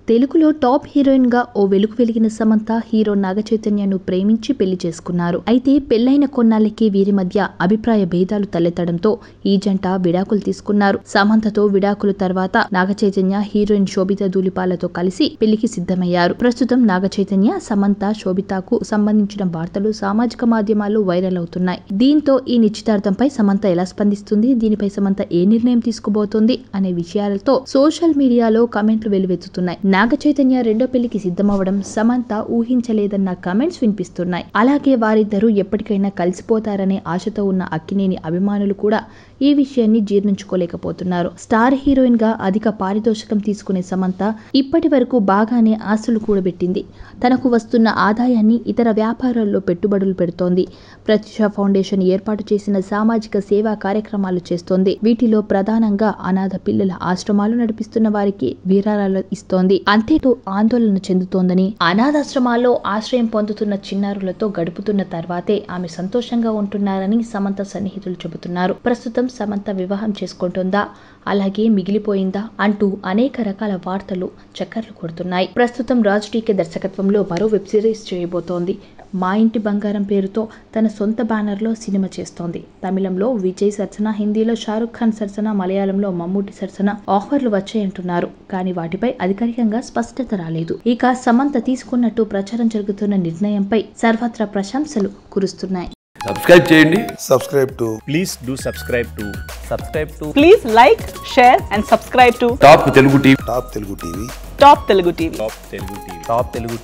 తెలుగులో top heroine గా ఓ వెలుగు వెలిగిన సమంత హీరో నాగ చైతన్యను ప్రేమించి పెళ్లి చేసుకున్నారు అయితే పెళ్లైన కొన్నాళ్ళకి వీరి మధ్య అభిప్రాయ భేదాలు తలెత్తడంతో ఈ జంట విడాకులు తీసుకున్నారు సమంతతో విడాకుల తర్వాత నాగ చైతన్య హీరోయిన్ శోభిత ధూళిపాలతో కలిసి పెళ్లికి సిద్ధమయ్యారు ప్రస్తుతం నాగ చైతన్య సమంత శోభితకు సంబంధించిన వార్తలు సామాజిక మాధ్యమాల్లో వైరల్ అవుతున్నాయి దీంతో ఈ నిశ్చితార్థంపై సమంత ఎలా స్పందిస్తుంది దీనిపై సమంత ఏ నిర్ణయం తీసుకోబోతోంది అనే విషయాలతో సోషల్ మీడియాలో కామెంట్లు వెలువెత్తుతున్నాయి నాగ చైతన్య రెండో పెళ్లికి సిద్ధమవడం సమంత ఊహించలేదన్న కామెంట్స్ వినిపిస్తున్నాయి అలాగే వారిద్దరూ ఎప్పటికైనా కలిసిపోతారనే ఆశతో ఉన్న అక్కినేని అభిమానులు కూడా ఈ విషయాన్ని జీర్ణించుకోలేకపోతున్నారు స్టార్ హీరోయిన్ గా అధిక పారితోషికం తీసుకునే సమంత ఇప్పటి వరకు బాగానే ఆస్తులు కూడబెట్టింది తనకు వస్తున్న ఆదాయాన్ని ఇతర వ్యాపారాల్లో పెట్టుబడులు పెడుతోంది ప్రత్యుష ఫౌండేషన్ ఏర్పాటు చేసిన సామాజిక సేవా కార్యక్రమాలు చేస్తోంది వీటిలో ప్రధానంగా అనాథ పిల్లల ఆశ్రమాలు నడిపిస్తున్న వారికి విరాళాలు ఇస్తోంది అంతేతో ఆందోళన చెందుతోందని అనాథాశ్రమాల్లో ఆశ్రయం పొందుతున్న చిన్నారులతో గడుపుతున్న తర్వాతే ఆమె సంతోషంగా ఉంటున్నారని సమంత సన్నిహితులు చెబుతున్నారు ప్రస్తుతం సమంత వివాహం చేసుకుంటుందా అలాగే మిగిలిపోయిందా అంటూ అనేక రకాల వార్తలు చక్కర్లు కొడుతున్నాయి ప్రస్తుతం రాజ్ టీకే దర్శకత్వంలో మరో వెబ్ సిరీస్ చేయబోతోంది మా ఇంటి బంగారం పేరుతో తన సొంత బ్యానర్లో సినిమా చేస్తోంది తమిళంలో విజయ్ సరసన హిందీలో షారుఖ్ ఖాన్ సరసన మలయాళంలో మమ్మూటి సరసన ఆఫర్లు వచ్చాయంటున్నారు కానీ వాటిపై అధికారికంగా స్పష్టత రాలేదు ఇక సమంత తీసుకున్నట్టు ప్రచారం జరుగుతున్న నిర్ణయంపై సర్వత్రా ప్రశంసలు కురుస్తున్నాయి సబ్స్క్రైబ్ చేయండి subscribe to please do subscribe to subscribe to Please like, share, and subscribe to top Telugu TV Top Telugu TV. Top Telugu TV. top telugu tv top telugu